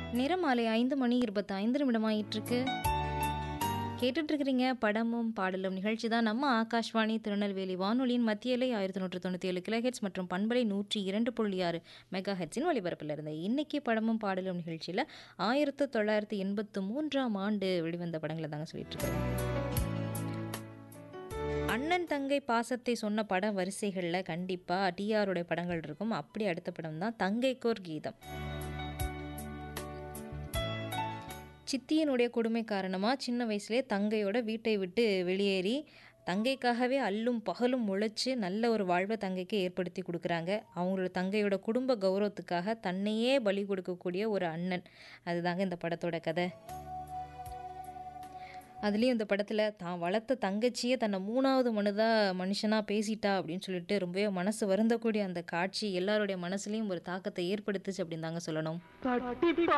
நேரம் மாலை ஐந்து மணி இருபத்தி ஐந்து நிமிடமாயிட்டிருக்கு கேட்டுட்டு இருக்கிறீங்க படமும் பாடலும் நிகழ்ச்சி தான் நம்ம ஆகாஷ்வாணி திருநெல்வேலி வானொலியின் மத்திய இலை ஆயிரத்தி நூற்றி தொண்ணூற்றி ஏழு கிலோஹெட்ஸ் மற்றும் பண்பலை நூற்றி இரண்டு புள்ளி ஆறு மெகா ஹெட்ஸின் ஒலிபரப்பில் இருந்த இன்னைக்கு படமும் பாடலும் நிகழ்ச்சியில் ஆயிரத்து தொள்ளாயிரத்தி எண்பத்து மூன்றாம் ஆண்டு வெளிவந்த படங்களை தாங்க சொல்லிட்டு இருக்கோம் அண்ணன் தங்கை பாசத்தை சொன்ன பட வரிசைகளில் கண்டிப்பாக டிஆருடைய படங்கள் இருக்கும் அப்படி அடுத்த படம் தான் தங்கைக்கோர் கீதம் சித்தியினுடைய கொடுமை காரணமாக சின்ன வயசுலேயே தங்கையோட வீட்டை விட்டு வெளியேறி தங்கைக்காகவே அல்லும் பகலும் உழைச்சி நல்ல ஒரு வாழ்வை தங்கைக்கு ஏற்படுத்தி கொடுக்குறாங்க அவங்களோட தங்கையோட குடும்ப கௌரவத்துக்காக தன்னையே பலி கொடுக்கக்கூடிய ஒரு அண்ணன் அதுதாங்க இந்த படத்தோட கதை அதுலேயும் இந்த படத்தில் தான் வளர்த்த தங்கச்சியே தன்னை மூணாவது மனுதாக மனுஷனாக பேசிட்டா அப்படின்னு சொல்லிட்டு ரொம்பவே மனசு வருந்தக்கூடிய அந்த காட்சி எல்லாருடைய மனசுலையும் ஒரு தாக்கத்தை ஏற்படுத்துச்சு அப்படின்னு தாங்க சொல்லணும் கட்டிப்பா